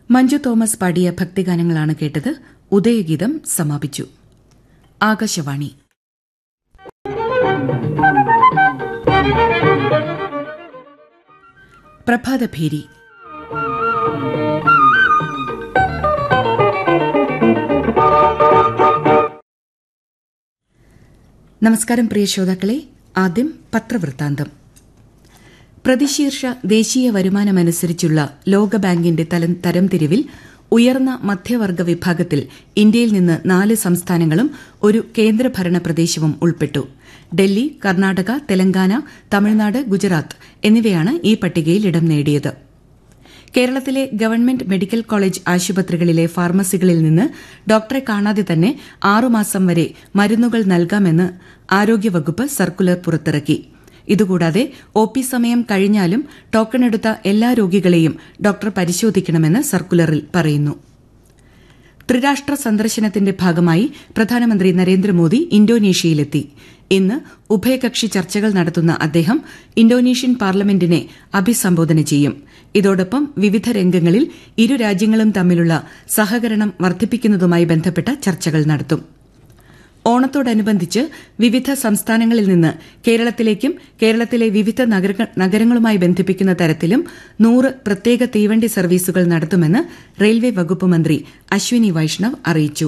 Manju Thomas പാടിയ ഭക്തിഗാനങ്ങളാണ് കേട്ടത് ഉദയഗീതം സമാപിച്ചു ആകാശവാണി പ്രഭാതഭേരി നമസ്കാരം പ്രിയ ശ്രോതാക്കളെ ആദ്യം പത്രവൃത്താന്തം പ്രതിശീർഷ ദേശീയ വരുമാനമനുസരിച്ചുള്ള ലോകബാങ്കിന്റെ തലം തരംതിരിവിൽ ഉയർന്ന മധ്യവർഗ വിഭാഗത്തിൽ ഇന്ത്യയിൽ നിന്ന് നാല് സംസ്ഥാനങ്ങളും ഒരു കേന്ദ്രഭരണ പ്രദേശവും ഉൾപ്പെട്ടു ഡൽഹി കർണാടക തെലങ്കാന തമിഴ്നാട് ഗുജറാത്ത് എന്നിവയാണ് ഈ പട്ടികയിൽ ഇടം നേടിയത് കേരളത്തിലെ ഗവൺമെന്റ് മെഡിക്കൽ കോളേജ് ആശുപത്രികളിലെ ഫാർമസികളിൽ നിന്ന് ഡോക്ടറെ കാണാതെ തന്നെ ആറുമാസം വരെ മരുന്നുകൾ നൽകാമെന്ന് ആരോഗ്യവകുപ്പ് സർക്കുലർ പുറത്തിറക്കി ഇതുകൂടാതെ ഒ പി സമയം കഴിഞ്ഞാലും ടോക്കൺ എടുത്ത എല്ലാ രോഗികളെയും ഡോക്ടർ പരിശോധിക്കണമെന്ന് സർക്കുലറിൽ പറയുന്നു ത്രിരാഷ്ട്ര സന്ദർശനത്തിന്റെ ഭാഗമായി പ്രധാനമന്ത്രി നരേന്ദ്രമോദി ഇന്തോനേഷ്യയിലെത്തി ഇന്ന് ഉഭയകക്ഷി ചർച്ചകൾ നടത്തുന്ന അദ്ദേഹം ഇന്തോനേഷ്യൻ പാർലമെന്റിനെ അഭിസംബോധന ചെയ്യും ഇതോടൊപ്പം വിവിധ രംഗങ്ങളിൽ ഇരു രാജ്യങ്ങളും തമ്മിലുള്ള സഹകരണം വർദ്ധിപ്പിക്കുന്നതുമായി ബന്ധപ്പെട്ട ചർച്ചകൾ നടത്തും ഓണത്തോടനുബന്ധിച്ച് വിവിധ സംസ്ഥാനങ്ങളിൽ നിന്ന് കേരളത്തിലേക്കും കേരളത്തിലെ വിവിധ നഗരങ്ങളുമായി ബന്ധിപ്പിക്കുന്ന തരത്തിലും നൂറ് പ്രത്യേക തീവണ്ടി സർവീസുകൾ നടത്തുമെന്ന് റെയിൽവേ വകുപ്പ് മന്ത്രി അശ്വിനി വൈഷ്ണവ് അറിയിച്ചു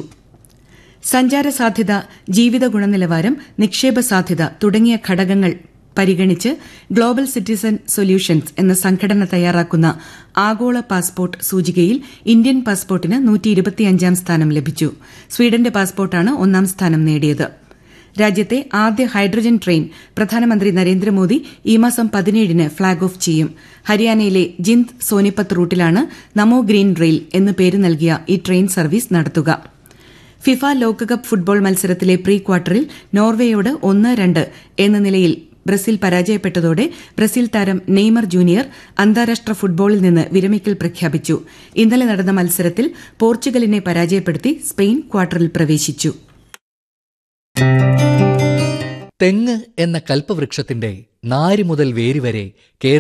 സഞ്ചാര സാധ്യത ജീവിത ഗുണനിലവാരം നിക്ഷേപ സാധ്യത തുടങ്ങിയ ഘടകങ്ങൾ പരിഗണിച്ച് ഗ്ലോബൽ സിറ്റിസൺ സൊല്യൂഷൻസ് എന്ന സംഘടന തയ്യാറാക്കുന്ന ആഗോള പാസ്പോർട്ട് സൂചികയിൽ ഇന്ത്യൻ പാസ്പോർട്ടിന് നൂറ്റിയിരുപത്തിയഞ്ചാം സ്ഥാനം ലഭിച്ചു സ്വീഡന്റെ പാസ്പോർട്ടാണ് ഒന്നാം സ്ഥാനം നേടിയത് രാജ്യത്തെ ആദ്യ ഹൈഡ്രജൻ ട്രെയിൻ പ്രധാനമന്ത്രി നരേന്ദ്രമോദി ഈ മാസം പതിനേഴിന് ഫ്ളാഗ് ഓഫ് ചെയ്യും ഹരിയാനയിലെ ജിന്ദ് സോനിപത്ത് റൂട്ടിലാണ് നമോ ഗ്രീൻ റെയിൽ എന്ന് പേര് നൽകിയ ഈ ട്രെയിൻ സർവീസ് നടത്തുക ഫിഫ ലോകകപ്പ് ഫുട്ബോൾ മത്സരത്തിലെ പ്രീ ക്വാർട്ടറിൽ നോർവേയോട് ഒന്ന് രണ്ട് എന്ന നിലയിൽ ബ്രസീൽ പരാജയപ്പെട്ടതോടെ ബ്രസീൽ താരം നെയ്മർ ജൂനിയർ അന്താരാഷ്ട്ര ഫുട്ബോളിൽ നിന്ന് വിരമിക്കൽ പ്രഖ്യാപിച്ചു ഇന്നലെ നടന്ന മത്സരത്തിൽ പോർച്ചുഗലിനെ പരാജയപ്പെടുത്തി സ്പെയിൻ ക്വാർട്ടറിൽ പ്രവേശിച്ചു തെങ്ങ് എന്ന കൽപ്പവൃക്ഷത്തിന്റെ നാരി മുതൽ വേര് വരെ